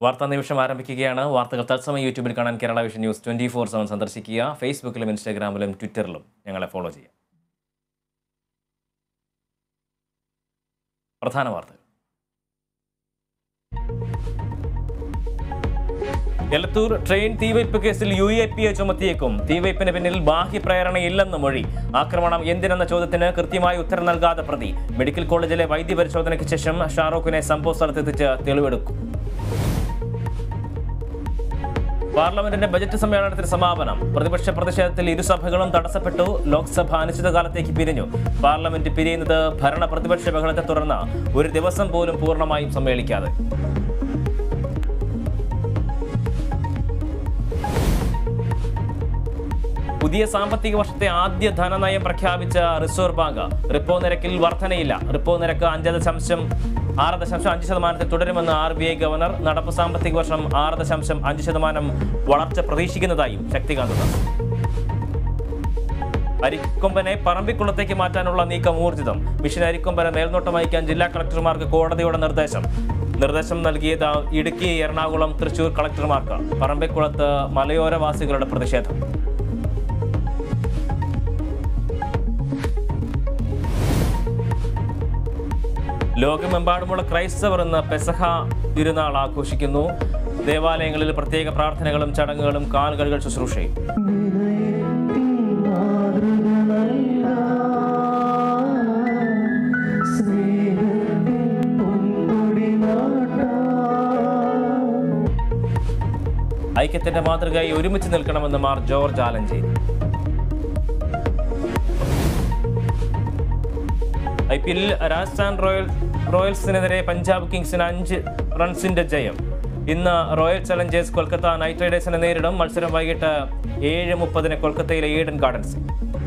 വാർത്താ നിമിഷം ആരംഭിക്കുകയാണ് വാർത്തകൾ തത്സമയം യൂട്യൂബിൽ കാണാൻ Kerala vision news twenty four seven സന്ദർശിക്കുക ഫേസ്ബുക്കിലും ഇൻസ്റ്റാഗ്രാമിലും ട്വിറ്ററിലും ഞങ്ങളെ ഫോളോ ചെയ്യുക പ്രധാന വാർത്തകൾ എലത്തൂർ ട്രെയിൻ തീവയ്പ് കേസിൽ യു എ പി എ ചുമത്തിയേക്കും തീവയ്പ്പിന് പിന്നിൽ ബാഹ്യപ്രേരണയില്ലെന്ന് മൊഴി ആക്രമണം എന്തിനെന്ന ചോദ്യത്തിന് കൃത്യമായി ഉത്തരം നൽകാതെ പ്രതി മെഡിക്കൽ കോളേജിലെ വൈദ്യപരിശോധനയ്ക്ക് ശേഷം ഷാറൂഖിനെ സംഭവ സ്ഥലത്തെത്തിച്ച് തെളിവെടുക്കും പാർലമെന്റിന്റെ ബജറ്റ് സമ്മേളനത്തിന് സമാപനം പ്രതിപക്ഷ പ്രതിഷേധത്തിൽ ഇരുസഭകളും തടസ്സപ്പെട്ടു ലോക്സഭ അനിശ്ചിതകാലത്തേക്ക് പിരിഞ്ഞു പാർലമെന്റ് പിരിയുന്നത് ഭരണ പ്രതിപക്ഷ ബഹളത്തെ തുടർന്ന് ഒരു ദിവസം പോലും പൂർണ്ണമായും സമ്മേളിക്കാതെ പുതിയ സാമ്പത്തിക വർഷത്തെ ആദ്യ ധനനയം പ്രഖ്യാപിച്ച റിസർവ് ബാങ്ക് റിപ്പോ നിരക്കിൽ വർധനയില്ല റിപ്പോ നിരക്ക് അഞ്ച് ദശാംശം ആറ് ദശാംശം അഞ്ച് ശതമാനത്തിൽ തുടരുമെന്ന് ആർ ബി ഐ ഗവർണർ നടപ്പ് സാമ്പത്തിക വർഷം ആറ് ദശാംശം അഞ്ച് ശതമാനം വളർച്ച പ്രതീക്ഷിക്കുന്നതായും ശക്തികാന്ത ദാസ് അരിക്കൊമ്പനെ പറമ്പിക്കുളത്തേക്ക് മാറ്റാനുള്ള നീക്കം ഊർജിതം മിഷൻ അരിക്കൊമ്പനെ മേൽനോട്ടം വഹിക്കാൻ ജില്ലാ കളക്ടർമാർക്ക് കോടതിയുടെ നിർദ്ദേശം നിർദ്ദേശം നൽകിയത് ഇടുക്കി എറണാകുളം തൃശൂർ കളക്ടർമാർക്ക് പറമ്പിക്കുളത്ത് മലയോരവാസികളുടെ പ്രതിഷേധം ലോകമെമ്പാടുമുള്ള ക്രൈസ്തവർ ഇന്ന് പെസഹ തിരുനാൾ ആഘോഷിക്കുന്നു ദേവാലയങ്ങളിൽ പ്രത്യേക പ്രാർത്ഥനകളും ചടങ്ങുകളും കാൽകഴുകൾ ശുശ്രൂഷയും ഐക്യത്തിന്റെ മാതൃകയായി ഒരുമിച്ച് നിൽക്കണമെന്ന് Mar George Alencherry I P എല്ലിൽ രാജസ്ഥാൻ റോയൽ റോയൽസിനെതിരെ പഞ്ചാബ് കിങ്സിന് അഞ്ച് റൺസിന്റെ ജയം ഇന്ന് റോയൽ ചലഞ്ചേഴ്സ് കൊൽക്കത്ത നൈറ്റ് റൈഡേഴ്സിനെ നേരിടും മത്സരം വൈകിട്ട് ഏഴ് മുപ്പതിന് കൊൽക്കത്തയിലെ ഈഡൻ ഗാർഡൻസ്